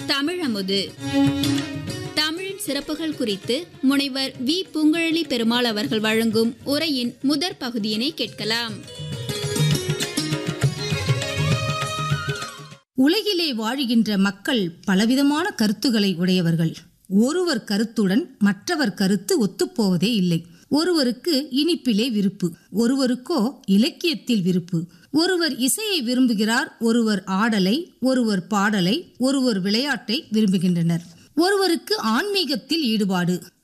தமிழமுது தமிழின் சிறப்புகள் குறித்து முனைவர் வி பூங்குழலி பெருமாள் அவர்கள் வழங்கும் உரையின் முதற் பகுதியினை கேட்கலாம் உலகிலே வாழுகின்ற மக்கள் பலவிதமான கருத்துக்களை உடையவர்கள் ஒருவர் கருத்துடன் மற்றவர் கருத்து ஒத்துப்போவதே இல்லை ஒருவருக்கு இனிப்பிலே விருப்பு ஒருவருக்கோ இலக்கியத்தில் விருப்பு ஒருவர் இசையை விரும்புகிறார் ஒருவர் ஆடலை ஒருவர் பாடலை ஒருவர் விளையாட்டை விரும்புகின்றனர் ஒருவருக்கு ஆன்மீகத்தில் ஈடுபாடு